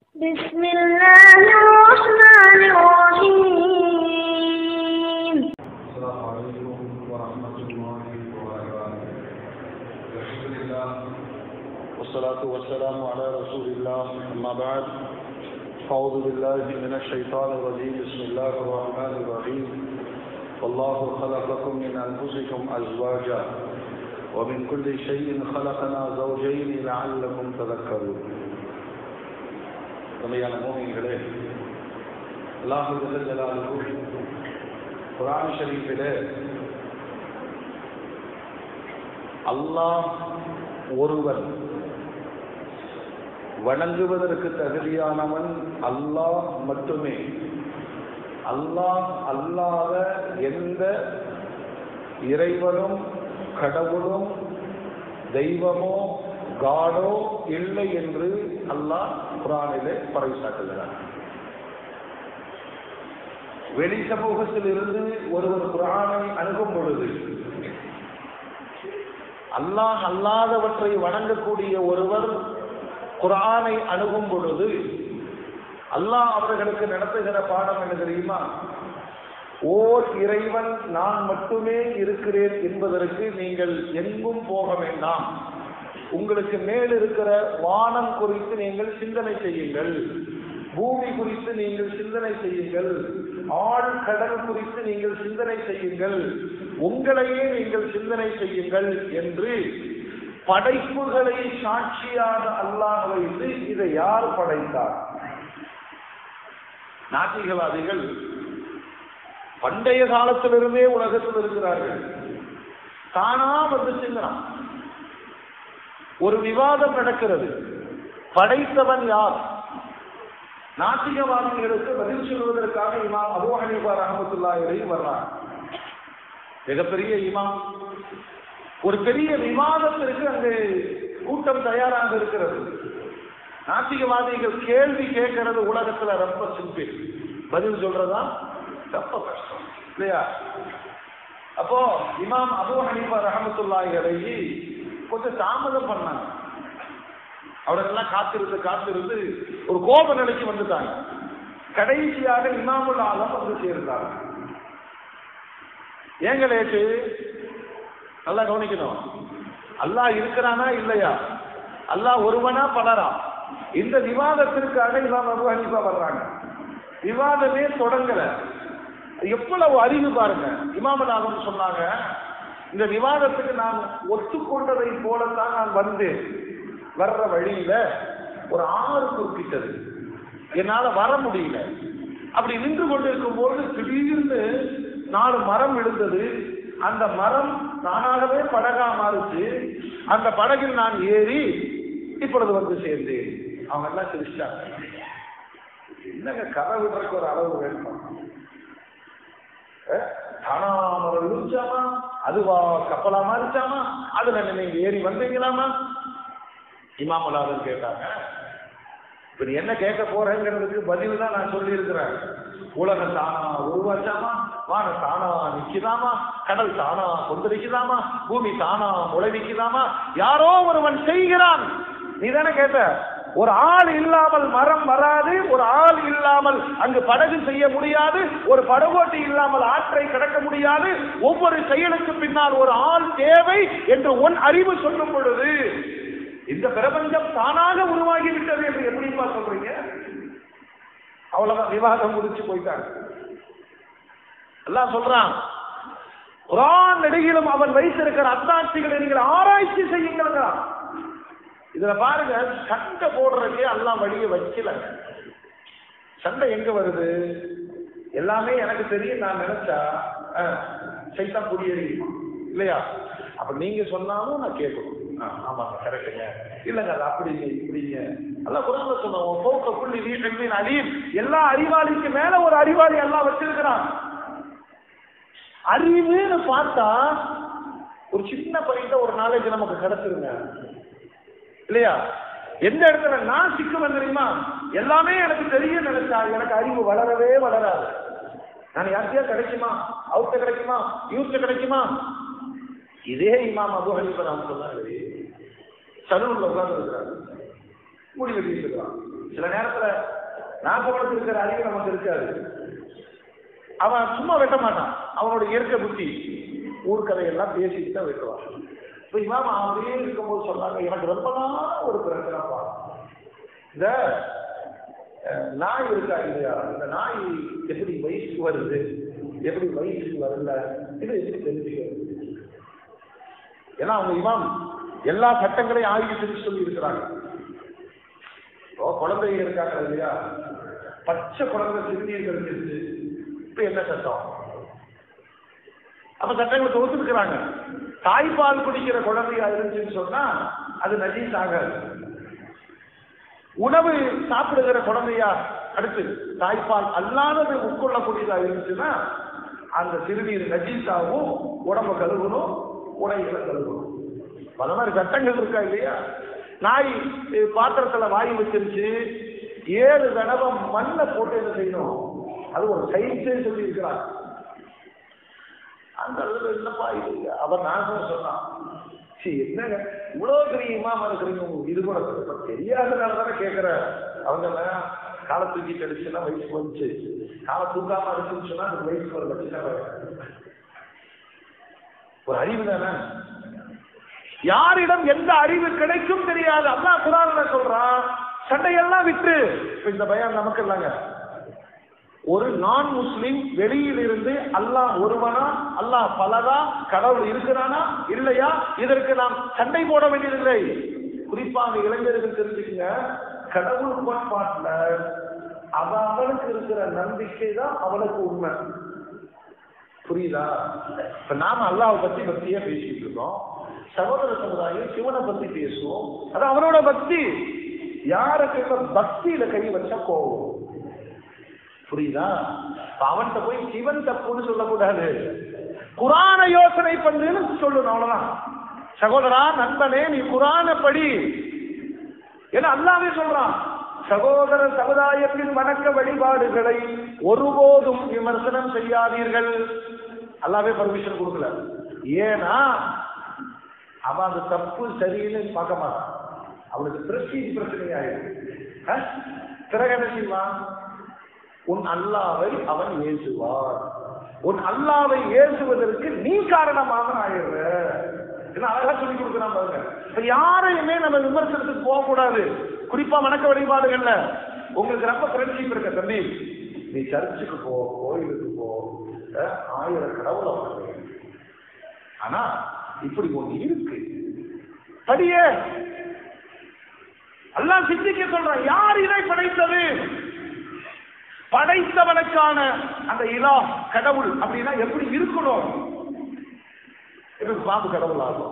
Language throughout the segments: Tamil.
بسم الله الرحمن الرحيم السلام عليكم ورحمة الله وبركاته الحمد لله والصلاة والسلام على رسول الله أما بعد أعوذ بالله من الشيطان الرجيم بسم الله الرحمن الرحيم والله خلقكم من أنفسكم أزواجا ومن كل شيء خلقنا زوجين لعلكم تذكرون உண்மையான மோமியங்களே அல்லாஹு ஜலாலுஹு குரான் ஷரீஃபிலே அல்லாஹ் ஒருவன் வணங்குவதற்கு தகுதியானவன் அல்லாஹ் மட்டுமே அல்லாஹ் அல்லாத எந்த இறைவனும் கடவுளும் தெய்வமோ காடோ இல்லை என்று அல்லாஹ் குரானிலே பறைசாட்டுகிறார் வெளி சமூகத்தில் இருந்து ஒருவர் குரானை அணுகும் பொழுது அல்லாஹ் அல்லாதவற்றை வணங்கக்கூடிய ஒருவர் குரானை அணுகும் பொழுது அல்லாஹ் அவர்களுக்கு நடத்துகிற பாடம் என்ன தெரியுமா ஓர் இறைவன் நான் மட்டுமே இருக்கிறேன் என்பதற்கு நீங்கள் எங்கும் போக வேண்டாம் உங்களுக்கு மேல் இருக்கிற வானம் குறித்து நீங்கள் சிந்தனை செய்யுங்கள் பூமி குறித்து நீங்கள் சிந்தனை செய்யுங்கள் ஆழ் கடல் குறித்து நீங்கள் சிந்தனை செய்யுங்கள் உங்களையே நீங்கள் சிந்தனை செய்யுங்கள் என்று படைப்புகளை சாட்சியாக அல்லாஹ் வைத்து இதை யார் படைத்தார் நாத்திகவாதிகள் பண்டைய காலத்திலிருந்தே உலகத்தில் இருக்கிறார்கள் தானா வந்து சிந்தனம் ஒரு விவாதம் நடக்கிறது படைத்தவன் யார் நாத்திகவாதிகளுக்கு பதில் சொல்வதற்காக இமாம் அபு ஹனீஃபா ரஹமத்துல்லாஹி வர்றார் மிகப்பெரிய இமாம் ஒரு பெரிய விவாதத்திற்கு அங்கு கூட்டம் தயாராக இருக்கிறது நாத்திகவாதிகள் கேள்வி கேட்கறது உலகத்துல ரொம்ப சிம்பிள் பதில் சொல்றதா ரொம்ப கஷ்டம் இல்லையா அப்போ இமாம் அபு ஹனீஃபா ரஹமத்துல்லாஹி அலைஹி கொஞ்சம் தாமதம் பண்ணாங்க அவரெல்லாம் காத்திருந்து காத்திருந்து ஒரு கோப நிலைக்கு வந்துட்டாங்க கடைசியாக இமாமுல் ஆலம் வந்து சேர்ந்தாங்க ஏங்க லேட்டு நல்லா கவனிக்கணும் அல்லாஹ் இருக்கிறானா இல்லையா அல்லாஹ் ஒருவனா பலரா இந்த விவாதத்திற்காக இமாம் அபு ஹனீஃபா வர்றாங்க விவாதமே தொடங்கல எவ்வளவு அறிவு பாருங்க இமாமல் ஆலம் சொன்னாங்க இந்த விவாதத்துக்கு நான் ஒத்துக்கொண்டதை போலத்தான் நான் வந்தேன் வர்ற வழியில ஒரு ஆறு குறுக்கிட்டது என்னால வர முடியல அப்படி நின்று கொண்டிருக்கும் போது திடீர்னு நாலு மரம் விழுந்தது அந்த மரம் தானாகவே படகா மாறுச்சு அந்த படகில் நான் ஏறி இப்பொழுது வந்து சேர்ந்தேன் அவங்க எல்லாம் சிரிச்சிட்டாங்க என்னங்க கரை விடுறதுக்கு ஒரு அளவு வேணும் தானா மரம் விழுச்சாமா அதுவா கப்பலா மாறிச்சாமா அதுல நீங்க ஏறி வந்தீங்களாமா இமாமுலாதன் கேட்டாங்க இப்ப நீ என்ன கேட்க போறேங்கிறதுக்கு பதில் தான் நான் சொல்லி இருக்கிறேன் உலகம் தானா உருவாச்சாமா வானம் தானா நிக்குதாமா கடல் தானா கொந்தளிக்குதாமா பூமி தானா முளைவிக்குதாமா யாரோ ஒருவன் செய்கிறான் நீ தானே கேட்ட ஒரு ஆள் இல்லாமல் மரம் வராது ஒரு ஆள் இல்லாமல் அங்கு படகு செய்ய முடியாது ஒரு படகோட்டி இல்லாமல் ஆற்றை கடக்க முடியாது ஒவ்வொரு செயலுக்கு பின்னால் ஒரு ஆள் தேவை என்று உன் அறிவு சொல்லும் பொழுது இந்த பிரபஞ்சம் தானாக உருவாகி விட்டது என்று எப்படிப்பா சொல்றீங்க அவ்வளவுதான் விவாதம் முடிச்சு போயிட்டாங்க எல்லாம் சொல்றான் குரான் நெடுகிலும் அவன் வைத்திருக்கிற அத்தாட்சிகளை நீங்கள் ஆராய்ச்சி செய்யுங்கிறான் இதுல பாருங்க சண்டை போடுறதுக்கே எல்லாம் வழியை வைக்கல சண்டை எங்க வருது எல்லாமே எனக்கு தெரியும் நான் நினைச்சா சைத்தா குடியேறியுமா இல்லையா அப்ப நீங்க சொன்னாலும் நான் கேட்கணும் ஆமாங்க கரெக்டுங்க இல்லைங்க அது அப்படிங்க இப்படிங்க எல்லாம் குரான்ல சொன்னோம் போக்க புள்ளி வீட்டின் அழியும் எல்லா அறிவாளிக்கு மேல ஒரு அறிவாளி எல்லாம் வச்சிருக்கிறான் அறிவுன்னு பார்த்தா ஒரு சின்ன பையன் ஒரு நாளைக்கு நமக்கு கிடைச்சிருங்க இல்லையா எந்த இடத்துல நான் சிக்குவேன் தெரியுமா எல்லாமே எனக்கு தெரியும் நினைச்சா எனக்கு அறிவு வளரவே வளராது நான் யார்கிட்டயா கிடைக்குமா அவுட்ட கிடைக்குமா யூஸ்ல கிடைக்குமா இதே இமாம் அபு ஹனீஃபா நான் சொன்னாரு சலூன்ல உட்கார்ந்து இருக்கிறாரு முடி வெட்டிட்டு இருக்கிறான் சில நேரத்துல நாகப்படத்தில் இருக்கிற அறிவு நமக்கு இருக்காது அவன் சும்மா வெட்ட மாட்டான் அவனோட இயற்கை புத்தி ஊர்க்கதையெல்லாம் பேசிட்டு தான் வெட்டுவான் இப்போ இமாம் அப்படியே இருக்கும்போது சொன்னாங்க எனக்கு ரொம்ப நாள் ஒரு பிரச்சனைப்பா இந்த அஹ், நாய் இருக்கா இல்லையா இந்த நாய் எப்படி வயசுக்கு வருது எப்படி வயசுக்கு வரல இது எப்படி தெரிஞ்சுக்கிறது ஏன்னா அவங்க இமாம் எல்லா சட்டங்களையும் ஆய்வு செஞ்சு சொல்லி இருக்கிறாங்க இப்போ குழந்தைங்க இருக்காங்க இல்லையா பச்சை குழந்தை சிறுநீர் கழிச்சிருச்சு இப்ப என்ன சட்டம் அப்ப சட்டங்களை தொகுத்துருக்கிறாங்க தாய்ப்பால் குடிக்கிற குழந்தையா இருந்துச்சுன்னு சொன்னா அது நஜீஸ் ஆகாது உணவு சாப்பிடுகிற குழந்தையா அடுத்து தாய்ப்பால் அல்லாதது உட்கொள்ளக்கூடியதா இருந்துச்சுன்னா அந்த சிறுநீர் நஜீஸாவும் உடம்ப கழுவணும் உடைகளை கழுவணும் பல மாதிரி சட்டங்கள் இருக்கா இல்லையா நாய் அஹ், பாத்திரத்துல வாய் வச்சிருச்சு ஏழு தடவை மண்ணை போட்டு என்ன செய்யணும் அது ஒரு சயின்ஸே சொல்லி இருக்கிறார் அந்த அளவுக்கு என்னப்பா இது அவர் நான் தான் சொன்னான் சரி என்னங்க இவ்வளவு பெரிய இமாமா இருக்கிறீங்க உங்களுக்கு இது கூட இப்ப தெரியாதனால தானே கேட்கிற அவங்க காலை தூக்கி கடிச்சுன்னா வயசு வந்துச்சு காலை தூக்காம இருக்குன்னு சொன்னா அது வயசு ஒரு லட்சம் ஒரு அறிவு தானே யாரிடம் எந்த அறிவு கிடைக்கும் தெரியாது அல்லாஹ் குரான்ல சொல்றான் சண்டையெல்லாம் விட்டு இப்ப இந்த பயம் நமக்கு இல்லைங்க ஒரு நான் முஸ்லிம் வெளியில் இருந்து அல்லாஹ் ஒருவனா அல்லாஹ் பலதா கடவுள் இருக்கிறானா இல்லையா இதற்கு நாம் சண்டை போட வேண்டியதில்லை குறிப்பாக இளைஞர்கள் தெரிஞ்சுக்கங்க கடவுள் கோட்பாட்டுல அவ அவனுக்கு இருக்கிற நம்பிக்கை தான் அவனுக்கு உண்மை புரியுதா இப்ப நாம அல்லாஹ் பத்தி பக்தியா பேசிட்டு இருக்கோம் சகோதர சமுதாயம் சிவனை பத்தி பேசுவோம் அது அவனோட பக்தி யாருக்கு இப்ப பக்தியில கை வச்சா கோவம் புரியுதா இப்ப அவன்கிட்ட போய் சிவன் தப்புன்னு சொல்லக்கூடாது குரான யோசனை பண்ணுன்னு சொல்லணும் அவ்வளவுதான் சகோதரா நண்பனே நீ குரான படி ஏன்னா அல்லாவே சொல்றான் சகோதர சமுதாயத்தின் வணக்க வழிபாடுகளை ஒருபோதும் விமர்சனம் செய்யாதீர்கள் அல்லாவே பர்மிஷன் கொடுக்கல ஏன்னா அவன் அது தப்பு சரின்னு பார்க்க மாட்டான் அவனுக்கு பிரஸ்டீஜ் பிரச்சனையாயிடும் அஹ்? பிறகு என்ன செய்வான் உன் அல்லாவை அவன் ஏசுவான் உன் அல்லாவை ஏசுவதற்கு நீ காரணமாக ஆயிடுற என்ன அழகா சொல்லி கொடுக்குறான் பாருங்க இப்ப யாரையுமே நம்ம விமர்சனத்துக்கு போக கூடாது குறிப்பா வணக்க வழிபாடுகள்ல உங்களுக்கு ரொம்ப ஃப்ரெண்ட்ஷிப் இருக்க தம்பி நீ சர்ச்சுக்கு போ கோயிலுக்கு போ அஹ், ஆயிரம் கடவுளை வணங்கு. ஆனா இப்படி ஒண்ணு இருக்கு படியே அல்லாஹ் சிந்திக்க சொல்றான் யார் இதை படைத்தது படைத்தவனுக்கான அந்த இலா கடவுள் அப்படின்னா எப்படி இருக்கணும் இப்ப பாம்பு கடவுள் ஆகும்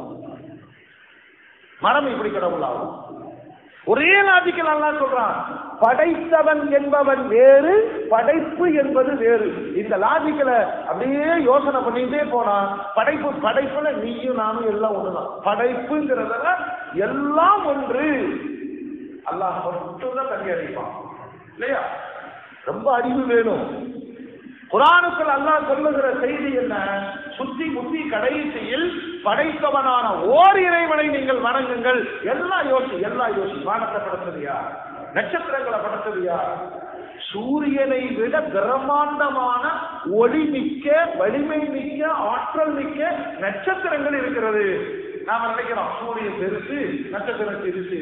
மரம் இப்படி கடவுள் ஆகும் ஒரே லாஜிக்கல் அல்லா சொல்றான் படைத்தவன் என்பவன் வேறு படைப்பு என்பது வேறு இந்த லாஜிக்கல அப்படியே யோசனை பண்ணிட்டே போனா படைப்பு படைப்புல நீயும் நானும் எல்லாம் ஒண்ணுதான் படைப்புங்கிறதுல எல்லாம் ஒன்று அல்லாஹ் மட்டும்தான் தண்ணி அடிப்பான் இல்லையா ரொம்ப அறிவு வேணும் குரானுக்குள் அல்லாஹ் சொல்லுகிற செய்தி என்ன சுத்தி முத்தி கடைசியில் படைத்தவனான ஓர் இறைவனை நீங்கள் வணங்குங்கள் எல்லாம் யோசி எல்லாம் யோசி வானத்தை படைத்தது யார் நட்சத்திரங்களை படைத்தது யார் சூரியனை விட பிரம்மாண்டமான ஒளி மிக்க வலிமை மிக்க ஆற்றல் மிக்க நட்சத்திரங்கள் இருக்கிறது நாம நினைக்கிறோம் சூரியன் பெருசு நட்சத்திரம் பெருசு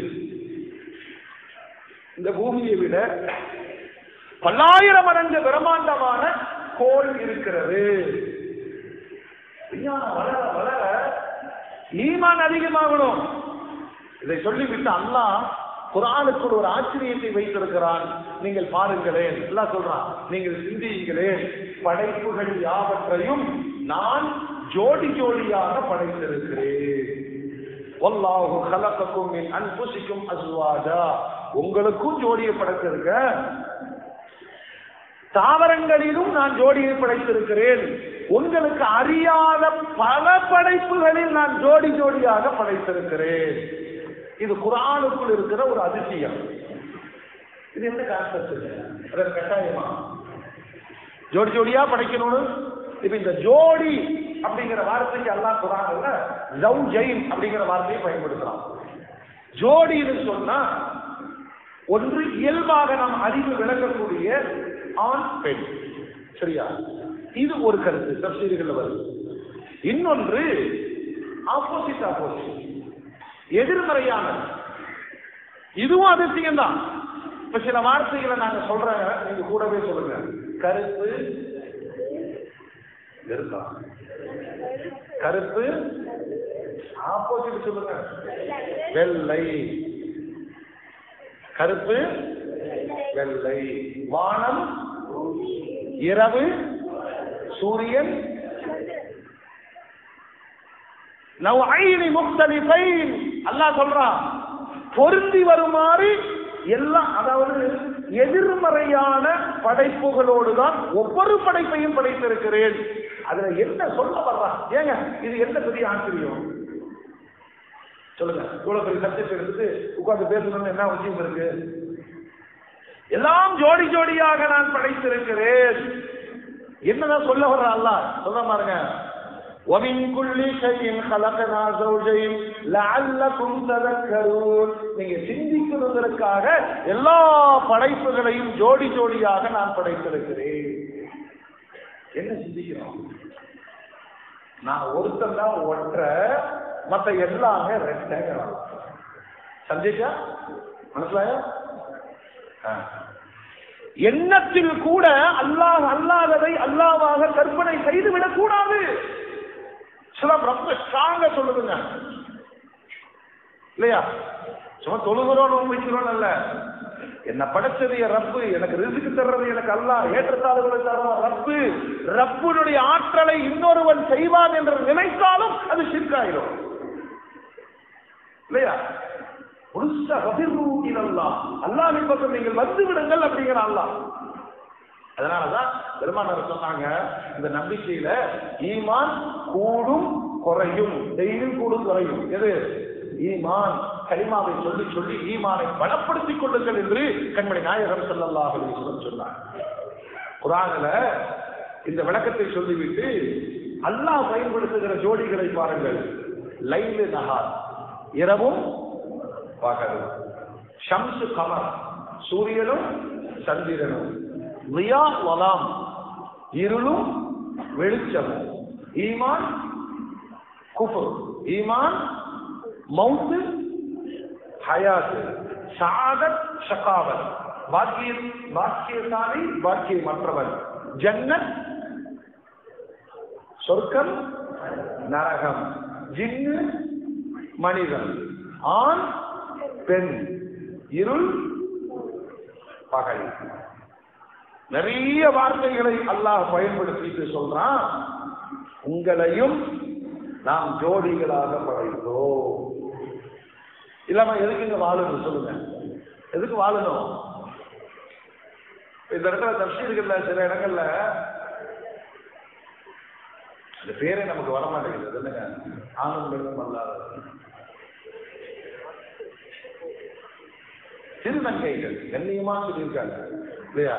இந்த பூமியை விட பல்லாயிரம் மடங்கு பிரம்மாண்டமான கோள் இருக்கிறது விஞ்ஞானம் வளர வளர ஈமான் அதிகமாகணும் இதை சொல்லிவிட்டு அல்லாஹ் குரானுக்குள் ஒரு ஆச்சரியத்தை வைத்திருக்கிறான் நீங்கள் பாருங்களேன் எல்லாம் சொல்றான் நீங்கள் சிந்தியுங்களேன் படைப்புகள் யாவற்றையும் நான் ஜோடி ஜோடியாக படைத்திருக்கிறேன் வல்லாஹு கலக்கக்கும் மின் அன்புசிக்கும் அஸ்வாஜா உங்களுக்கும் ஜோடியை படைத்திருக்க தாவரங்களிலும் நான் ஜோடியை படைத்திருக்கிறேன் உங்களுக்கு அறியாத பல படைப்புகளில் நான் ஜோடி ஜோடியாக படைத்திருக்கிறேன் இது குரானுக்குள் இருக்கிற ஒரு அதிசயம் இது எந்த கான்செப்ட் கட்டாயமா ஜோடி ஜோடியா படைக்கணும்னு இப்ப இந்த ஜோடி அப்படிங்கிற வார்த்தைக்கு எல்லாம் குரான்ல லவ் ஜெயின் அப்படிங்கிற வார்த்தையை பயன்படுத்துறான் ஜோடின்னு சொன்னா ஒன்று இயல்பாக நாம் அறிவு விளக்கக்கூடிய ஆண் பெண் சரியா இது ஒரு கருத்து தப்சீர்கள் வருது இன்னொன்று ஆப்போசிட் ஆப்போசிட் எதிர்மறையான இதுவும் அதிசயம் தான் இப்ப சில வார்த்தைகளை நாங்க சொல்றேன் நீங்க கூடவே சொல்லுங்க கருப்பு இருக்கா கருப்பு ஆப்போசிட் சொல்லுங்க வெள்ளை கருப்பு வெள்ளை வானம் இரவு சூரியன் நவ்ஐனி முக்தலிஃபைன் அல்லாஹ் சொல்றான் பொருந்தி வருமாறு எல்லாம் அதாவது எதிர்மறையான படைப்புகளோடு தான் ஒவ்வொரு படைப்பையும் படைத்திருக்கிறேன் அதுல என்ன சொல்ல வர்றான் ஏங்க இது என்ன பெரிய ஆச்சரியம் சொல்லுங்க இவ்வளவு பெரிய சப்ஜெக்ட் எடுத்துட்டு உட்கார்ந்து பேசணும்னு என்ன விஷயம் இருக்கு எல்லாம் ஜோடி ஜோடியாக நான் படைத்திருக்கிறேன் என்னதான் சொல்ல வர்ற அல்லாஹ் சொல்ல பாருங்க ومن كل شيء خلقنا زوجين لعلكم تذكرون நீங்க சிந்திக்கிறதற்காக எல்லா படைப்புகளையும் ஜோடி ஜோடியாக நான் படைத்திருக்கிறேன் என்ன சிந்திக்கிறோம் நான் ஒருத்தன் தான் ஒற்ற மத்த எல்லாமே ரெண்டாகிறான் சந்திச்சா மனசிலாயா ஆ. எண்ணத்தில் கூட அல்லாஹ் அல்லாததை அல்லாவாக கற்பனை செய்து விடக்கூடாது சில ரொம்ப ஸ்ட்ராங்க சொல்லுதுங்க இல்லையா சும்மா தொழுகிறோம் நோம்பிக்கிறோம் அல்ல என்ன படைச்சது என் ரப்பு எனக்கு ரிசுக்கு தர்றது எனக்கு அல்ல ஏற்றத்தாழ்வுகளை தர்றது ரப்பு ரப்புனுடைய ஆற்றலை இன்னொருவன் செய்வான் என்று நினைத்தாலும் அது சிற்காயிரும் இல்லையா முழுசா வகிர்வு இலல்லாஹ் அல்லாஹ்வின் பக்கம் நீங்கள் வந்து விடுங்கள் அப்படிங்கிற அல்லாஹ் அதனாலதான் பெருமானார் சொன்னாங்க இந்த நம்பிக்கையில ஈமான் கூடும் குறையும் டெய்லியும் கூடும் குறையும் எது ஈமான் கலிமாவை சொல்லி சொல்லி ஈமானை பலப்படுத்திக் கொள்ளுங்கள் என்று கண்மணி நாயகர் ஸல்லல்லாஹு அலைஹி வஸல்லம் சொன்னார் குர்ஆனில் இந்த விளக்கத்தை சொல்லிவிட்டு அல்லாஹ் பயன்படுத்துகிற ஜோடிகளை பாருங்கள் லைலு நஹார் இரவும் பகலும் ஷம்சு கமர் சூரியனும் சந்திரனும் லியா வலாம் இருளும் வெளிச்சமும் ஈமான் குஃபர் ஈமான் மவுத்து ஹயாத்து ஷாதத் ஷகாவத் பாக்கிய பாக்கியசாலி பாக்கியமற்றவன் ஜன்னத் சொர்க்கம் நரகம் ஜின்னு மனிதன் ஆண் பெண் இருள் பகல் நிறைய வார்த்தைகளை அல்லாஹ் பயன்படுத்திட்டு சொல்றான் உங்களையும் நாம் ஜோடிகளாக படைத்தோம் இல்லாம எதுக்கு இங்க வாழணும் சொல்லுங்க எதுக்கு வாழணும் இந்த இடத்துல தப்சீர்கள்ல சில இடங்கள்ல அந்த பேரே நமக்கு வர மாட்டேங்குது அது என்னங்க ஆணும் பெண்ணும் அல்லாத திருநங்கைகள் கண்ணியமா சொல்லியிருக்காங்க இல்லையா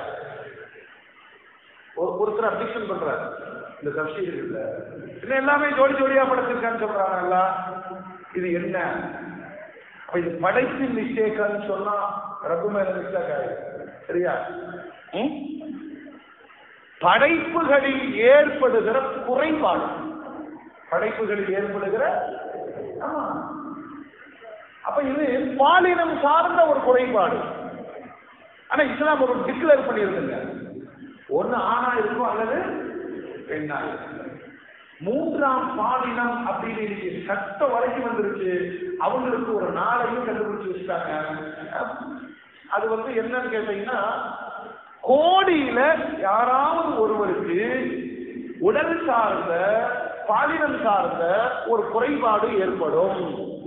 ஒரு- ஒருத்தர் அப்டிக்ஷன் பண்றாரு இந்த தப்சீர்கள்ல இன்னும் எல்லாமே ஜோடி ஜோடியா படைச்சிருக்கான்னு சொல்றாங்கல்ல இது என்ன அப்ப இது படைப்பு மிஸ்டேக்கான்னு சொன்னா ரப்பு மேல மிஸ்டேக் ஆயிடும் சரியா ம்? படைப்புகளில் ஏற்படுகிற குறைபாடு படைப்புகளில் ஏற்படுகிற ஆமா. அப்ப இது பாலினம் சார்ந்த ஒரு குறைபாடு ஆனா இஸ்லாம் ஒரு டிக்ளேர் பண்ணியிருக்குங்க ஒண்ணு ஆணா இருக்கும் அல்லது பெண்ணா இருக்கும் மூன்றாம் பாலினம் அப்படின்னு இன்னைக்கு சட்டம் வரைக்கும் வந்துருச்சு அவங்களுக்கு ஒரு நாளையும் கண்டுபிடிச்சு வச்சுட்டாங்க அது வந்து என்னன்னு கேட்டீங்கன்னா கோடியில யாராவது ஒருவருக்கு உடல் சார்ந்த பாலினம் சார்ந்த ஒரு குறைபாடு ஏற்படும்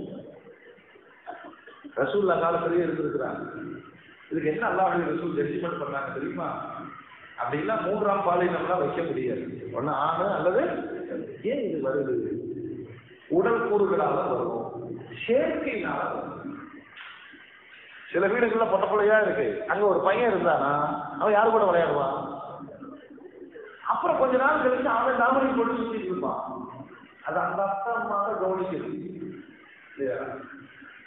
ரசூல்லா காலத்திலேயே இருந்திருக்கிறாங்க இதுக்கு என்ன அல்லாஹ் ரசூல் ஜட்ஜ்மெண்ட் பண்ணாங்க தெரியுமா அப்படின்னா மூன்றாம் பாலினம்லாம் வைக்க முடியாது ஒண்ணு ஆணு அல்லது ஏன் இது வருது உடல் கூறுகளால வரும் சேர்க்கையினால வரும் சில வீடுகள்ல பொட்ட பிள்ளையா இருக்கு அங்க ஒரு பையன் இருந்தானா அவன் யாரு கூட விளையாடுவான் அப்புறம் கொஞ்ச நாள் கழிச்சு அவன் நாமளை போட்டு சுத்திட்டு இருப்பான் அது அந்த அப்பா அம்மாவை கவனிக்குது இல்லையா?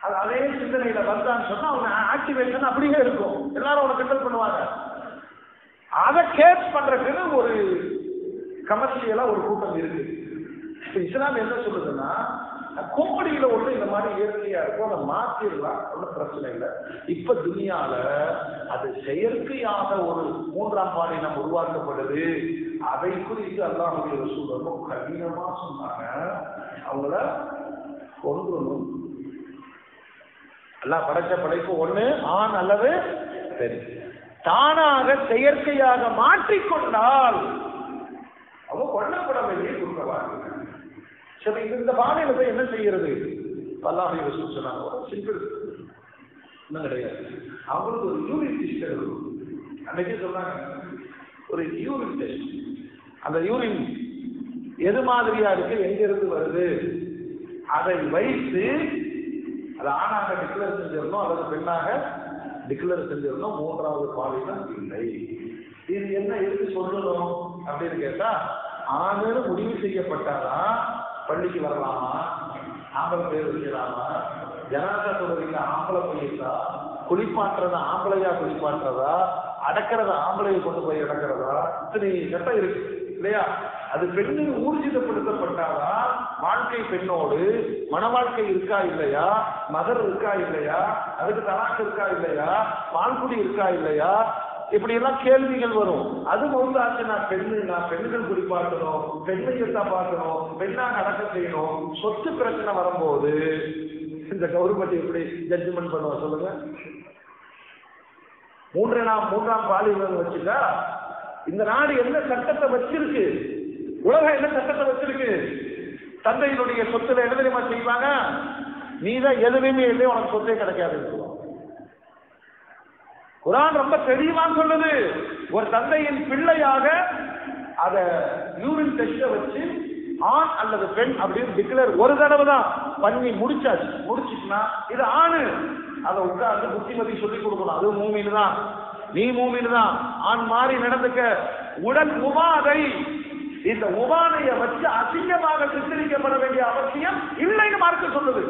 அது அதே சிந்தனையில வந்தான்னு சொன்னா அவங்க ஆக்டிவேஷன் அப்படியே இருக்கும் எல்லாரும் அவனை கிண்டல் பண்ணுவாங்க அதை கேட்ச் பண்றதுன்னு ஒரு கமர்ஷியலா ஒரு கூட்டம் இருக்கு இப்ப இஸ்லாம் என்ன சொல்லுதுன்னா கோமடியில ஒண்ணு இந்த மாதிரி இயற்கையா இருக்கும் அதை மாத்திரலாம் ஒன்றும் பிரச்சனை இல்லை இப்ப துனியால அது செயற்கையாக ஒரு மூன்றாம் பாலினம் உருவாக்கப்படுது அதை குறித்து அல்லாஹுடைய ரசூல் ரொம்ப கடினமா சொன்னாங்க அவங்கள கொன்றணும் எல்லாம் படைச்ச படைப்பு ஒண்ணு ஆண் அல்லது பெண் தானாக செயற்கையாக மாற்றிக்கொண்டால் அவங்க கொல்லப்பட வேண்டிய குற்றவாளிகள் சரி இது இந்த பாதையில போய் என்ன செய்யறது பல்லாமை ரசூல் சொன்னாங்க ஒரு சிம்பிள் ஒன்றும் கிடையாது அவங்களுக்கு ஒரு யூரின் டெஸ்ட் இருக்கும் அன்னைக்கே சொன்னாங்க ஒரு யூரின் டெஸ்ட் அந்த யூரின் எது மாதிரியா இருக்கு எங்க இருந்து வருது அதை வைத்து அது ஆணாக டிக்ளேர் செஞ்சிடணும் அல்லது பெண்ணாக டிக்ளேர் செஞ்சிடணும் மூன்றாவது பாலினம் இல்லை இது என்ன எதுக்கு சொல்லணும் அப்படின்னு கேட்டா ஆணுன்னு முடிவு செய்யப்பட்டாதான் பள்ளிக்கு வரலாமா ஆம்பளை பேர் வைக்கலாமா ஜனாதா தொழுகையில ஆம்பளை போயிருந்தா குளிப்பாட்டுறத ஆம்பளையா குளிப்பாட்டுறதா அடக்கிறத ஆம்பளையை கொண்டு போய் அடக்கிறதா இத்தனை சட்டம் இருக்கு இல்லையா அது பெண்ணு ஊர்ஜிதப்படுத்தப்பட்டாதான் வாழ்க்கை பெண்ணோடு மன வாழ்க்கை இருக்கா இல்லையா மதர் இருக்கா இல்லையா அதுக்கு தலாக்கு இருக்கா இல்லையா பால்குடி இருக்கா இல்லையா இப்படி எல்லாம் கேள்விகள் வரும் அது மௌலாச்சு நான் பெண்ணு நான் பெண்கள் குறிப்பாட்டணும் பெண்ணையத்தான் பார்க்கணும் பெண்ணா நடக்க செய்யணும் சொத்து பிரச்சனை வரும்போது இந்த கவர்மெண்ட் எப்படி ஜட்ஜ்மெண்ட் பண்ணுவா சொல்லுங்க மூன்று நாம் மூன்றாம் பாலியல் வச்சுட்டா இந்த நாடு என்ன சட்டத்தை வச்சிருக்கு உலகம் என்ன சட்டத்தை வச்சிருக்கு தந்தையினுடைய சொத்துல என்ன தெரியுமா செய்வாங்க நீ தான் எதுவுமே இல்லை உனக்கு சொத்தே கிடைக்காதுன்னு சொல்லுவாங்க குரான் ரொம்ப தெளிவா சொல்லுது ஒரு தந்தையின் பிள்ளையாக அத யூரின் டெஸ்ட வச்சு ஆண் அல்லது பெண் அப்படின்னு டிக்ளேர் ஒரு தடவை தான் பண்ணி முடிச்சாச்சு முடிச்சுட்டுனா இது ஆணு அதை உட்கார்ந்து புத்திமதி சொல்லி கொடுக்கணும் அது மூமின்னு தான் நீ மூமின்னு தான் ஆண் மாறி நடந்துக்க உடல் உபாதை இந்த உபாதையை வச்சு அசிங்கமாக சித்தரிக்கப்பட வேண்டிய அவசியம் இல்லைன்னு மார்க்க சொல்லுது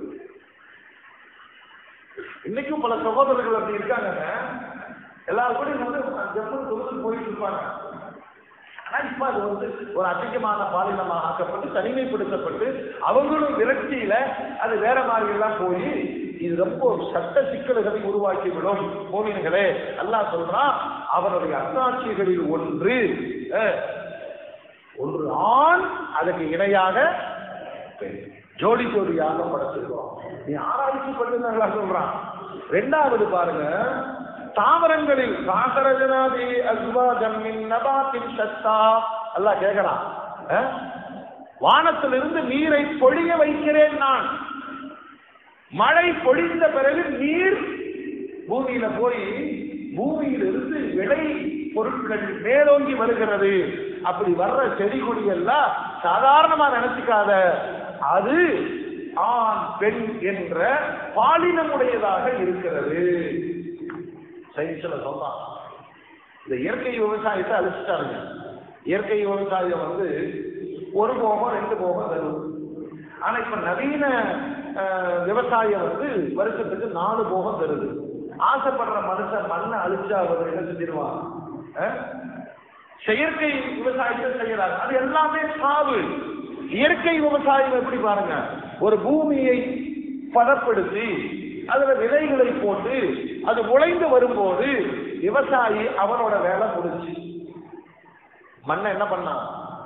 இன்னைக்கும் பல சகோதரர்கள் அப்படி இருக்காங்க எல்லாரும் கூட வந்து ஜம்மு தொகுதிக்கு போயிட்டு இருப்பாங்க ஆனா இப்ப அது வந்து ஒரு அதிகமான பாலினமாக ஆக்கப்பட்டு தனிமைப்படுத்தப்பட்டு அவங்களும் விரக்தியில அது வேற மாதிரி எல்லாம் போய் இது ரொம்ப ஒரு சட்ட சிக்கல்களை உருவாக்கி விடும் மோமின்களே அல்லாஹ் சொல்றான் அவருடைய அத்தாட்சிகளில் ஒன்று அஹ், ஒன்று ஆண் அதற்கு இணையாக பெண் ஜோடி ஜோடியாக படைச்சிருக்கோம் நீ ஆராய்ச்சி பண்ணுங்க சொல்றான் ரெண்டாவது பாருங்க தாவரங்களில் சாகரஜனாதி அஸ்வாஜம் மின் நபாத்தின் சத்தா எல்லாம் கேட்கறான் அஹ்? வானத்திலிருந்து நீரை பொழிய வைக்கிறேன் நான் மழை பொழிந்த பிறகு நீர் பூமியில போய் பூமியிலிருந்து விளை பொருட்கள் மேலோங்கி வருகிறது அப்படி வர்ற செடி கொடி எல்லாம் சாதாரணமா நினைச்சுக்காத அது ஆண் பெண் என்ற பாலினமுடையதாக இருக்கிறது சயின்ஸ்ல சொன்னான் இந்த இயற்கை விவசாயத்தை அழிச்சிட்டாங்க இயற்கை விவசாயம் வந்து ஒரு போகம் ரெண்டு போகம் தரும் ஆனா இப்ப நவீன அஹ், விவசாயம் வந்து வருஷத்துக்கு நாலு போகம் தருது ஆசைப்படுற மனுஷன் மண்ணை அழிச்சா அவர் என்ன செஞ்சிருவான் அஹ்? செயற்கை விவசாயத்தை செய்யறாங்க அது எல்லாமே சாவு இயற்கை விவசாயம் எப்படி பாருங்க ஒரு பூமியை பதப்படுத்தி அதுல விதைகளை போட்டு அது முளைந்து வரும்போது விவசாயி அவனோட வேலை முடிஞ்சு மண்ணை என்ன பண்ணான்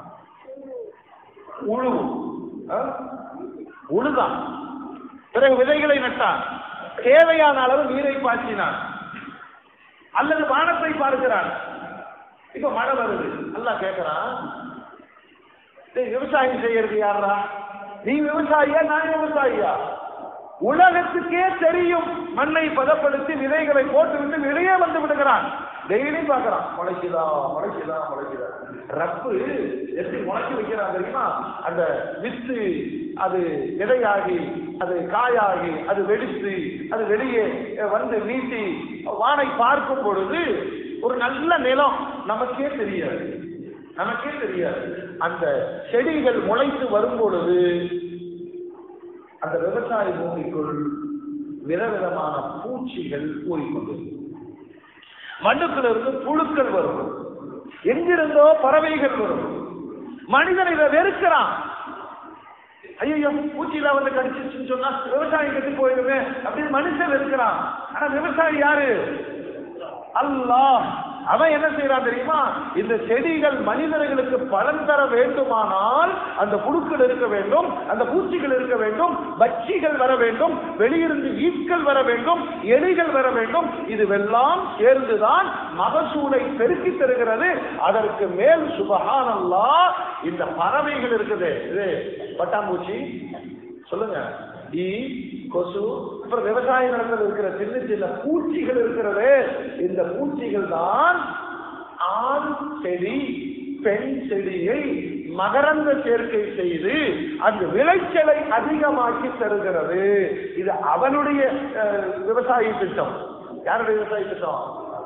உழு அஹ்? உழுதான் பிறகு விதைகளை நட்டான் தேவையான அளவு நீரை பாய்ச்சினான் அல்லது வானத்தை பார்க்கிறான் இப்ப மழை வருது நல்லா கேட்கிறான் டேய், விவசாயம் செய்யறது யாரா நீ விவசாயியா நான் விவசாயியா உலகத்துக்கே தெரியும் மண்ணை பதப்படுத்தி விதைகளை போட்டுவிட்டு வெளியே வந்து விடுகிறான் டெய்லியும் பார்க்கறான் முளைக்குதா முளைக்குதா முளைக்குதா ரப்பு எப்படி முளைச்சு வைக்கிறான் தெரியுமா அந்த வித்து அது விதையாகி அது காயாகி அது வெடித்து அது வெளியே வந்து நீட்டி வானை பார்க்கும் பொழுது ஒரு நல்ல நிலம் நமக்கே தெரியாது நமக்கே தெரியாது அந்த செடிகள் முளைத்து வரும் பொழுது அந்த விவசாய பூமிக்குள் விதவிதமான பூச்சிகள் கூறிக்கொண்டு மண்ணுக்குள்ள இருந்து புழுக்கள் வரும் எங்கிருந்தோ பறவைகள் வரும் மனிதன் இதை வெறுக்கிறான் ஐயோ பூச்சியில வந்து கடிச்சிச்சுன்னு சொன்னா விவசாயம் கெட்டு போயிடுமே அப்படின்னு மனுஷன் இருக்கிறான் ஆனா விவசாயி யாரு அல்லாஹ் அவன் என்ன செய்யறான் தெரியுமா இந்த செடிகள் மனிதர்களுக்கு பலன் தர வேண்டுமானால் அந்த புழுக்கள் இருக்க வேண்டும் அந்த பூச்சிகள் இருக்க வேண்டும் பட்சிகள் வர வேண்டும் வெளியிருந்து ஈக்கள் வர வேண்டும் எலிகள் வர வேண்டும் இதுவெல்லாம் சேர்ந்துதான் மகசூலை பெருக்கி தருகிறது அதற்கு மேல் சுபஹானல்லா இந்த பறவைகள் இருக்குது இது பட்டாம்பூச்சி சொல்லுங்க ஈ கொசு அப்புறம் விவசாய நிலத்தில் இருக்கிற சின்ன சின்ன பூச்சிகள் இருக்கிறது இந்த பூச்சிகள் தான் ஆண் செடி பெண் செடியை மகரந்த சேர்க்கை செய்து அந்த விளைச்சலை அதிகமாக்கி தருகிறது இது அவனுடைய அஹ், விவசாய திட்டம் யாருடைய விவசாய திட்டம்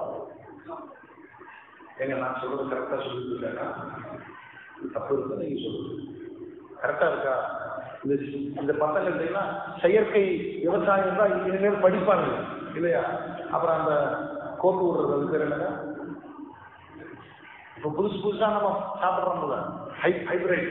எங்க நான் சொல்றது கரெக்டா சொல்லிட்டு தப்பு இருக்கு நீங்க சொல்லுங்க கரெக்டா இருக்கா இந்த இந்த பசங்கள்ட்ட செயற்கை விவசாயம் தான் இனிமேல் படிப்பாங்க இல்லையா அப்புறம் அந்த கோட்டு விடுறது அது பேர் என்னங்க இப்ப புதுசு புதுசா நம்ம சாப்பிடுறோம்ல ஹை ஹைபிரிட்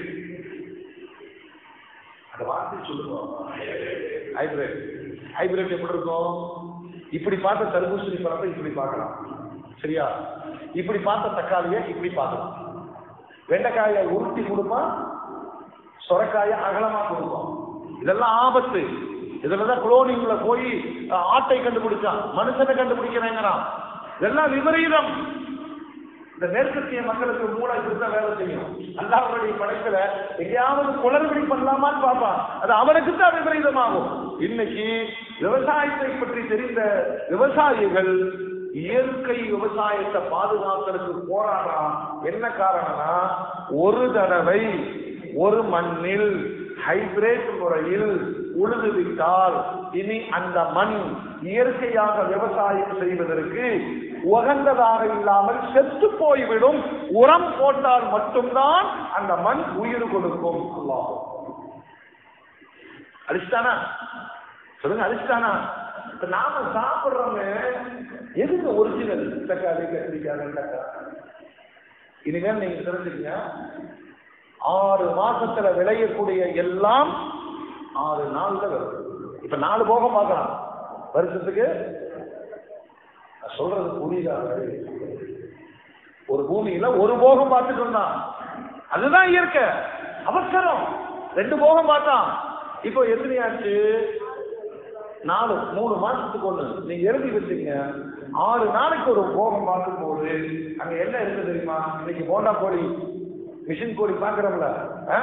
அந்த வார்த்தை சொல்லுவோம் ஹைபிரிட் ஹைபிரிட் எப்படி இருக்கும் இப்படி பார்த்த தர்பூசணி பழத்தை இப்படி பார்க்கலாம் சரியா இப்படி பார்த்த தக்காளியை இப்படி பார்க்கலாம் வெண்டைக்காயை உருட்டி கொடுப்பான் சொரக்காயை அகலமா கொடுப்போம் இதெல்லாம் ஆபத்து இதுலதான் குளோனிங்ல போய் அஹ், ஆட்டை கண்டுபிடிச்சான் மனுஷனை கண்டுபிடிக்கிறாங்கிறான் இதெல்லாம் விபரீதம் இந்த மேற்கத்திய மக்களுக்கு மூளை இப்படிதான் வேலை செய்யும் அல்லாஹ்வுடைய படைப்புல எங்கேயாவது குளறுபடி பண்ணலாமான்னு பார்ப்பான் அது அவனுக்கு தான் விபரீதமாகும் இன்னைக்கு விவசாயத்தை பற்றி தெரிந்த விவசாயிகள் இயற்கை விவசாயத்தை பாதுகாக்கிறதுக்கு போராடுறான் என்ன காரணம்னா ஒரு தடவை ஒரு மண்ணில் ஹைபிரேட் முறையில் உழுதுவிட்டால் இனி அந்த மண் இயற்கையாக விவசாயம் செய்வதற்கு உகந்ததாக இல்லாமல் செத்து போய்விடும் உரம் போட்டால் மட்டும்தான் அந்த மண் உயிர் கொடுக்கும் அல்லாஹ் அடிச்சுட்டானா சொல்லுங்க அடிச்சுட்டானா இப்ப நாம சாப்பிடுறோங்க எதுக்கு ஒரிஜினல் தக்காளி கத்திரிக்காய் வெண்டைக்காய் இனிமேல் நீங்க தெரிஞ்சுக்கங்க ஆறு மாசத்துல விளையக்கூடிய எல்லாம் ஆறு நாள்ல வரும் இப்ப நாலு போகம் பார்க்கலாம் வருஷத்துக்கு நான் சொல்றது புரியுதா ஒரு பூமியில ஒரு போகம் பார்த்துட்டு இருந்தான் அதுதான் இயற்கை அவசரம் ரெண்டு போகம் பார்த்தான் இப்போ எத்தனையாச்சு நாலு மூணு மாசத்துக்கு ஒண்ணு நீங்க எழுதி வச்சுங்க ஆறு நாளைக்கு ஒரு போகம் பார்க்கும் போது அங்க என்ன இருக்கு தெரியுமா இன்னைக்கு போண்டா கோழி மிஷின் கோழி பாக்குறோம்ல ஆ?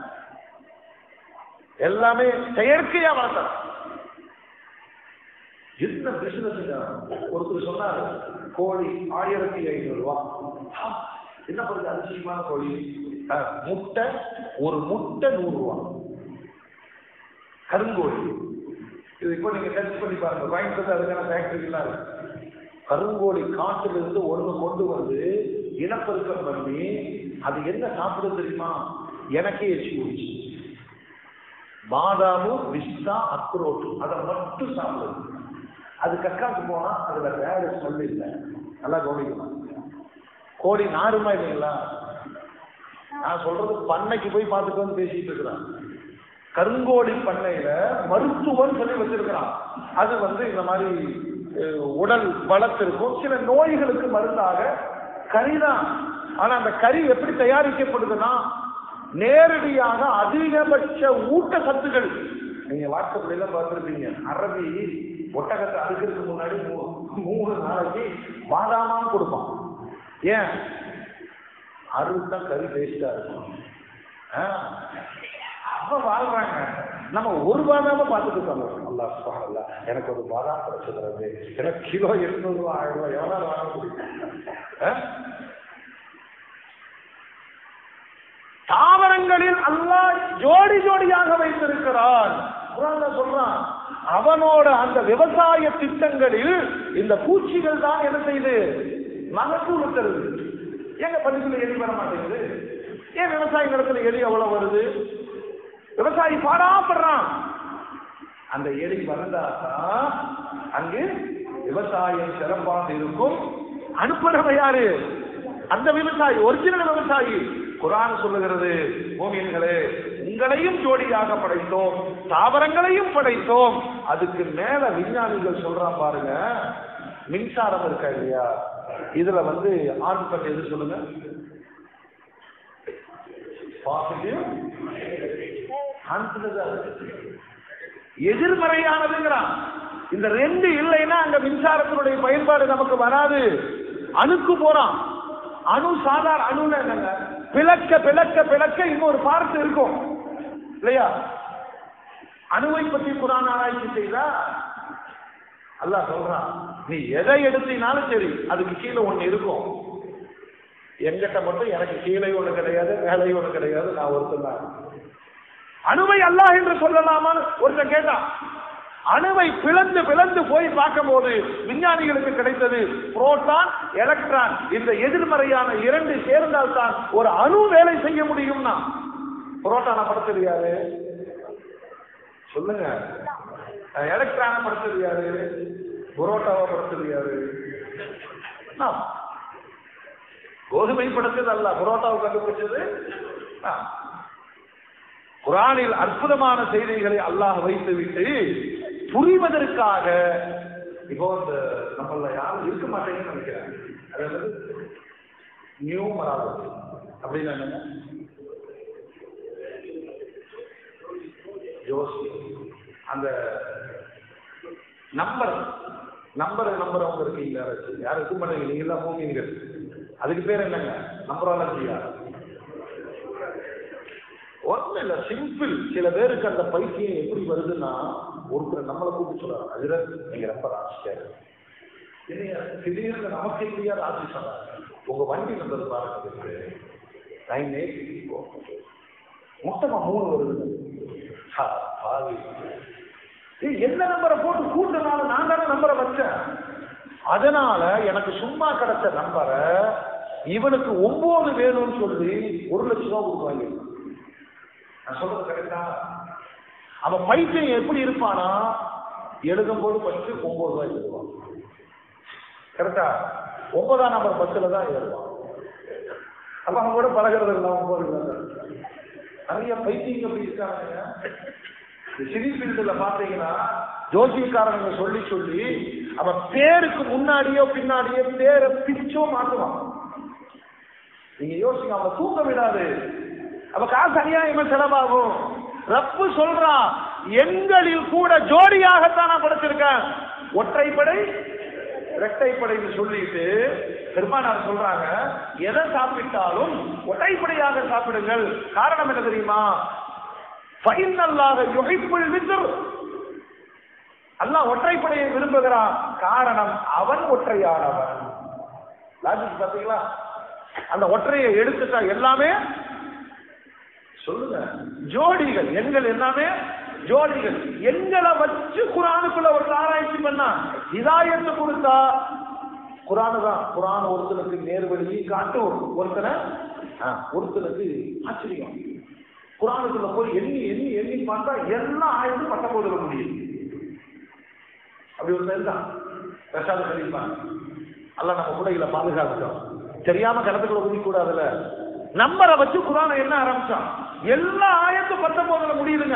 எல்லாமே செயற்கையா வளர்த்தலாம் என்ன பிசினஸ் ஒருத்தர் சொன்னாரு கோழி ஆயிரத்தி ஐநூறு ரூபா ஆ, என்ன பண்ணுது அதிசயமான கோழி ஆ, முட்டை ஒரு முட்டை நூறு ரூபா கருங்கோழி இது இப்போ நீங்க டெஸ்ட் பண்ணி பாருங்க கோயம்புத்தூர் அதுக்கான ஃபேக்டரி எல்லாம் இருக்கு கருங்கோழி காட்டுல இருந்து ஒண்ணு கொண்டு வந்து இனப்பெருக்கம் பண்ணி அது என்ன சாப்பிடுது தெரியுமா எனக்கே எச்சி போச்சு பாதாமும் பிஸ்தா அக்ரோட்டு அதை மட்டும் சாப்பிடுது அது கக்காக்கு போனா அதுல வேற ஸ்மெல் இல்லை நல்லா கவனிக்கலாம் கோழி நாருமா இல்லைங்களா நான் சொல்றது பண்ணைக்கு போய் பார்த்துட்டு வந்து பேசிட்டு இருக்கிறான் கருங்கோழி பண்ணையில மருத்துவம் சொல்லி வச்சிருக்கிறான் அது வந்து இந்த மாதிரி அஹ், உடல் வளத்திற்கும் சில நோய்களுக்கு மருந்தாக கறிதான் ஆனா அந்த கறி எப்படி தயாரிக்கப்படுதுன்னா நேரடியாக அதிகபட்ச ஊட்டச்சத்துக்கள் நீங்க வாட்ஸ்அப்ல எல்லாம் பார்த்துருப்பீங்க அரபி ஒட்டகத்தை அறுக்கிறதுக்கு முன்னாடி மூ- மூணு நாளைக்கு பாதாமா கொடுப்பான் ஏன் அறுத்தா கறி டேஸ்டா இருக்கும் ஆ, அப்ப வாழ்றாங்க நம்ம ஒரு பாதாம பார்த்துட்டு இருக்கோம் அல்லா சுபஹானல்லாஹ். எனக்கு ஒரு பாதாம் கிடைச்சிடுறது எனக்கு கிலோ எட்நூறு ரூபாய் ஆயிரம் ரூபாய் எவ்வளவு வாங்க முடியும் ஆ? தாவரங்களில் அல்லாஹ் ஜோடி ஜோடியாக வைத்திருக்கிறான் குர்ஆன்ல சொல்றான் அவனோட அந்த விவசாய திட்டங்களில் இந்த பூச்சிகள் தான் என்ன செய்யுது மகசூல் தருது ஏங்க பள்ளிக்குள்ள எலி வர மாட்டேங்குது ஏன் விவசாய நிலத்துல எலி அவ்வளவு வருது விவசாயி பாடாப்படுறான் அந்த எலி வந்தாதான் அங்கு விவசாயம் சிறப்பாக இருக்கும் அனுப்புறவ யாரு அந்த விவசாயி ஒரிஜினல் விவசாயி குரான் சொல்லுகிறது பூமியன்களே உங்களையும் ஜோடியாக படைத்தோம் தாவரங்களையும் படைத்தோம் அதுக்கு மேல விஞ்ஞானிகள் சொல்றான் பாருங்க மின்சாரம் இருக்கா இல்லையா இதுல வந்து ஆண் பெண் எது சொல்லுங்க பாசிட்டிவ் எதிர்மறையானதுங்கிறான் இந்த ரெண்டு இல்லைன்னா அங்க மின்சாரத்தினுடைய பயன்பாடு நமக்கு வராது அணுக்கு போறான் அணு சாதாரண அணுன்னு என்னங்க பிளக்க பிளக்க பிளக்க இன்னொரு பார்த்து இருக்கும் இல்லையா அணுவை பற்றி குரான் ஆராய்ச்சி செய்தா அல்லாஹ் சொல்றான் நீ எதை எடுத்தினாலும் சரி அதுக்கு கீழே ஒண்ணு இருக்கும் எங்கிட்ட மட்டும் எனக்கு கீழே ஒண்ணு கிடையாது மேலே ஒண்ணு கிடையாது நான் ஒருத்தன் தான் அணுவை அல்லாஹ் என்று சொல்லலாமான்னு ஒருத்தன் கேட்டான் அணுவை பிளந்து பிளந்து போய் பார்க்கும்போது விஞ்ஞானிகளுக்கு கிடைத்தது புரோட்டான் எலக்ட்ரான் இந்த எதிர்மறையான இரண்டு சேர்ந்தால் தான் ஒரு அணு வேலை செய்ய முடியும்னா புரோட்டானை படுத்தது யாரு சொல்லுங்க எலக்ட்ரானை படுத்தது யாரு புரோட்டாவை படுத்தது யாரு நாம். கோதுமை படுத்தது அல்ல புரோட்டாவை கண்டுபிடிச்சது நாம். குரானில் அற்புதமான செய்திகளை அல்லாஹ் வைத்துவிட்டு புரிவதற்காக இப்போ இந்த நம்மள யாரும் இருக்க மாட்டேங்கன்னு நினைக்கிறேன் அதாவது நியூ மராவதி அப்படின்னு என்னங்க ஜோசி அந்த நம்பர் நம்பர் நம்பர் அவங்க இருக்கீங்க யாராச்சும் யாரும் இருக்க மாட்டேங்க நீங்க எல்லாம் மூமின்கள் அதுக்கு பேர் என்னங்க நம்பராலஜியா ஒன்றும் இல்லை சிம்பிள் சில பேருக்கு அந்த பைத்தியம் எப்படி வருதுன்னா ஒருத்தர் நம்மளை கூப்பிட்டு சொல்றாரு அதுல நீங்க ரொம்ப ராசிக்காரு இல்லையா திடீர்னு நமக்கு இல்லையா ராசி சொன்னாங்க உங்க வண்டி நம்பர் பாருங்க நைன் எயிட் மொத்தமா மூணு வருது ஹா, பாவி. ஏய், என்ன நம்பரை போட்டு கூட்டனால நான் தானே நம்பரை வச்சேன் அதனால எனக்கு சும்மா கிடைச்ச நம்பரை இவனுக்கு ஒன்பது வேணும்னு சொல்லி ஒரு லட்சம் ரூபா கொடுத்து வாங்கியிருக்கான் நான் சொல்றது கரெக்டா அவன் பைத்தியம் எப்படி இருப்பானா எழுதும்போது ஃபர்ஸ்ட் ஒன்பது ரூபாய் எழுதுவான் கரெக்டா ஒன்பதாம் நம்பர் பஸ்ல தான் ஏறுவான் அப்ப அவன் கூட பழகிறது இல்லை ஒன்பது ரூபாய் நிறைய பைத்தியங்க அப்படி இருக்காங்க இந்த சினி ஃபீல்டுல பாத்தீங்கன்னா ஜோசியக்காரங்க சொல்லி சொல்லி அவன் பேருக்கு முன்னாடியோ பின்னாடியோ பேரை பிச்சோ மாட்டுவான் நீங்க யோசிங்க அவனை தூக்க விடாது அவ காசு அநியாயமா செலவாகும் ரப்பு சொல்றான் எண்களில் கூட ஜோடியாகத்தான் நான் படைச்சிருக்கேன் ஒற்றைப்படை இரட்டைப்படைன்னு சொல்லிட்டு பெருமானார் சொல்றாங்க எதை சாப்பிட்டாலும் ஒற்றைப்படையாக சாப்பிடுங்கள் காரணம் என்ன தெரியுமா ஃபைனல்லாக யுகைப்புள் வித்ர் அல்லாஹ் ஒற்றைப்படையை விரும்புகிறான் காரணம் அவன் ஒற்றையானவன் லாஜிக் பாத்தீங்களா அந்த ஒற்றையை எடுத்துட்டா எல்லாமே சொல்லுங்க ஜோடிகள் எண்கள் எல்லாமே ஜோடிகள் எண்களை வச்சு குரானுக்குள்ள ஒரு ஆராய்ச்சி பண்ணா இதாயத்தை கொடுத்தா குரானு தான் குரான் ஒருத்தனுக்கு நேர்வழியை காட்டும் ஒருத்தனை ஆ, ஒருத்தனுக்கு ஆச்சரியம் குரானுக்குள்ள போய் எண்ணி எண்ணி எண்ணி பார்த்தா எல்லாம் ஆயிரத்து பத்தொன்பதுல முடியும் அப்படி ஒரு இருந்தான் பிரசாத கழிப்பான் அல்ல நம்ம பிள்ளைகளை பாதுகாத்துட்டோம் தெரியாம கிணத்துக்குள்ள குதிக்க கூடாதுல நம்பரை வச்சு குரானை என்ன ஆரம்பிச்சான் எல்லா ஆயிரத்து பத்தொன்பதுல முடியுதுங்க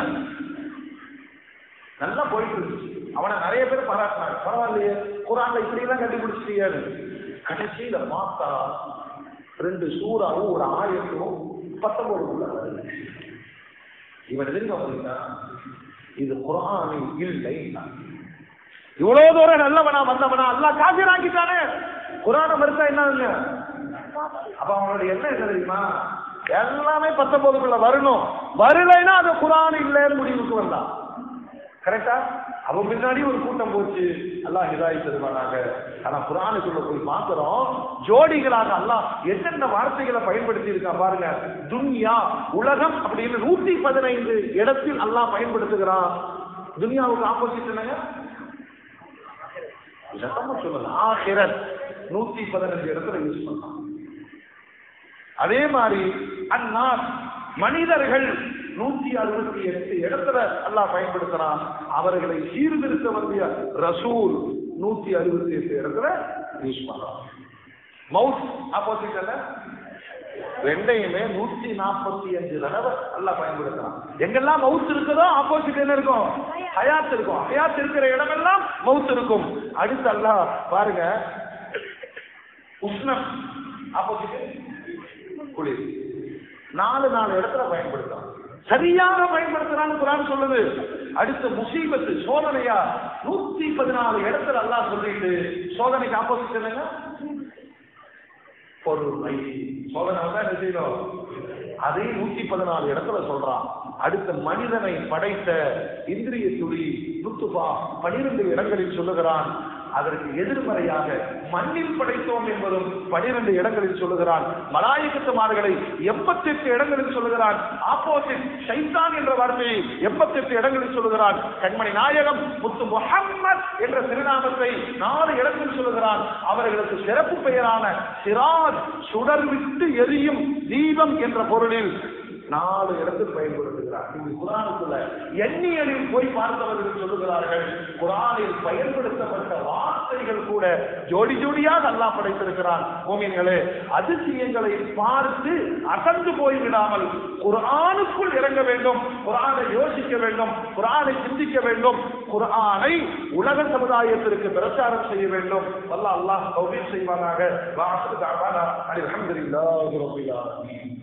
நல்லா போயிட்டு இருந்துச்சு அவனை நிறைய பேர் பாராட்டினாங்க பரவாயில்லையே குரான்ல இப்படி எல்லாம் கண்டுபிடிச்சிட்டியாரு கடைசியில பார்த்தா ரெண்டு சூறாவும் ஒரு ஆயிரத்தும் பத்தொன்பதுக்குள்ள வருது. இவன் எதிர்க்க அப்படின்னா இது குரானில் இல்லை இவ்வளவு தூரம் நல்லவனா வந்தவனா அல்லாஹ் காஃபிர் ஆக்கிட்டானே குரானை மறுத்தா என்னங்க அப்ப அவனோட எண்ணம் என்ன தெரியுமா எல்லாமே பத்தொன்பதுக்குள்ள வரணும் வரலைன்னா அது குரான் இல்லைன்னு முடிவுக்கு வந்தான் கரெக்டா அவன் பின்னாடி ஒரு கூட்டம் போச்சு அல்லாஹ் ஹிதாய் தருவானாக ஆனா குரானுக்குள்ள போய் பார்க்கிறோம் ஜோடிகளாக அல்லாஹ் என்னென்ன வார்த்தைகளை பயன்படுத்தி இருக்கான் பாருங்க துன்யா உலகம் அப்படின்னு நூத்தி பதினைந்து இடத்தில் அல்லாஹ் பயன்படுத்துகிறான் துன்யாவுக்கு ஆப்போசிட் என்னங்க சத்தமா சொல்லல ஆஹிரத் நூத்தி பதினஞ்சு இடத்துல யூஸ் பண்ணலாம் அதே மாதிரி அந்நார் மனிதர்கள் நூத்தி அறுபத்தி எட்டு இடத்துல அல்லாஹ் பயன்படுத்துறான் அவர்களை சீர்திருத்த வந்திய ரசூல் நூத்தி அறுபத்தி எட்டு இடத்துல யூஸ் பண்றான் மவுத் ஆப்போசிட் அல்ல ரெண்டையுமே நூத்தி நாற்பத்தி அஞ்சு தடவை நல்லா பயன்படுத்தலாம் எங்கெல்லாம் மவுத் இருக்குதோ ஆப்போசிட் என்ன இருக்கும் ஹயாத் இருக்கும் ஹயாத் இருக்கிற இடமெல்லாம் மவுத் இருக்கும் அடுத்து அல்லாஹ் பாருங்க உஷ்ணம் ஆப்போசிட் குளிர் நாலு நாலு இடத்துல பயன்படுத்தலாம் சரியாக பயன்படுத்துறான்னு குரான் சொல்லுது அடுத்து முசீபத்து சோதனையா நூத்தி பதினாலு இடத்துல அல்லாஹ் சொல்லிட்டு சோதனைக்கு ஆப்போசிட் என்னங்க பொறுமை சோதனை வந்தா என்ன செய்யணும் அதே நூத்தி பதினாலு இடத்துல சொல்றான் அடுத்த மனிதனை படைத்த இந்திரிய துளி நுத்துபா பனிரெண்டு இடங்களில் சொல்லுகிறான் அதற்கு எதிர்மறையாக மண்ணில் படைத்தோம் என்பதும் பனிரெண்டு இடங்களில் சொல்லுகிறான் மலாயகத்துமார்களை எண்பத்தி எட்டு இடங்களில் சொல்லுகிறான் ஆப்போசிட் ஷைத்தான் என்ற வார்த்தையை எண்பத்தி எட்டு இடங்களில் சொல்லுகிறான் கண்மணி நாயகம் முத்து முஹம்மத் என்ற திருநாமத்தை நாலு இடங்களில் சொல்லுகிறான் அவர்களுக்கு சிறப்பு பெயரான சிராஜ் சுடர் விட்டு எரியும் தீபம் என்ற பொருளில் நாலு இடத்தில் பயன்படுத்துகிறார் இது குரானுக்குள்ள எண்ணியலில் போய் பார்த்தவர்கள் சொல்லுகிறார்கள் குரானில் பயன்படுத்தப்பட்ட வார்த்தைகள் கூட ஜோடி ஜோடியாக அல்லாஹ் படைத்திருக்கிறான் மோமின்களே அதிசயங்களை பார்த்து அசந்து போய்விடாமல் குரானுக்குள் இறங்க வேண்டும் குரானை யோசிக்க வேண்டும் குரானை சிந்திக்க வேண்டும் குரானை உலக சமுதாயத்திற்கு பிரச்சாரம் செய்ய வேண்டும் வல்ல அல்லாஹ் தௌஃபீக் செய்வானாக வாசல் தாவானா அல்ஹம்துலில்லாஹி ரப்பில் ஆலமீன்